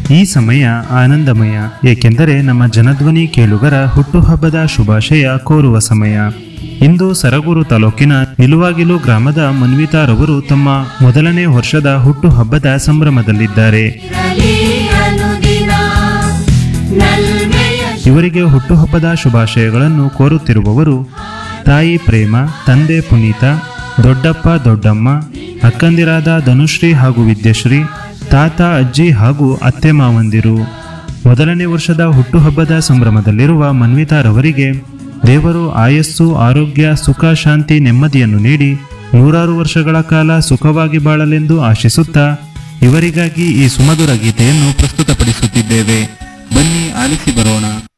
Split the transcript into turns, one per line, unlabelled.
ಈ ಸಮಯ ಆನಂದಮಯ ಏಕೆಂದರೆ ನಮ್ಮ ಜನಧ್ವನಿ ಕೇಳುಗರ ಹುಟ್ಟುಹಬ್ಬದ ಶುಭಾಶಯ ಕೋರುವ ಸಮಯ ಇಂದು ಸರಗೂರು ತಾಲೂಕಿನ ನಿಲುವಾಗಿಲು ಗ್ರಾಮದ ಮನ್ವಿತಾರವರು ತಮ್ಮ ಮೊದಲನೇ ವರ್ಷದ ಹುಟ್ಟುಹಬ್ಬದ ಸಂಭ್ರಮದಲ್ಲಿದ್ದಾರೆ
ಇರಲಿ ಅನುದಿನ ನಲ್ಮೆಯ
ಇವರಿಗೆ ಹುಟ್ಟುಹಬ್ಬದ ಶುಭಾಶಯಗಳನ್ನು ಕೋರುತ್ತಿರುವವರು ತಾಯಿ ಪ್ರೇಮ ತಂದೆ ಪುನೀತ ದೊಡ್ಡಪ್ಪ ದೊಡ್ಡಮ್ಮ ಅಕ್ಕಂದಿರಾದ ಧನುಶ್ರೀ ಹಾಗೂ ವಿದ್ಯಶ್ರೀ ತಾತ ಅಜ್ಜಿ ಹಾಗೂ ಅತ್ತೆ ಮಾವಂದಿರು ಮೊದಲನೇ ವರ್ಷದ ಹುಟ್ಟುಹಬ್ಬದ ಸಂಭ್ರಮದಲ್ಲಿರುವ ಮನ್ವಿತಾರವರಿಗೆ ದೇವರು ಆಯಸ್ಸು ಆರೋಗ್ಯ ಸುಖ ಶಾಂತಿ ನೆಮ್ಮದಿಯನ್ನು ನೀಡಿ ನೂರಾರು ವರ್ಷಗಳ ಕಾಲ ಸುಖವಾಗಿ ಬಾಳಲೆಂದು ಆಶಿಸುತ್ತಾ ಇವರಿಗಾಗಿ ಈ ಸುಮಧುರ ಗೀತೆಯನ್ನು ಪ್ರಸ್ತುತಪಡಿಸುತ್ತಿದ್ದೇವೆ ಬನ್ನಿ ಆಲಿಸಿ ಬರೋಣ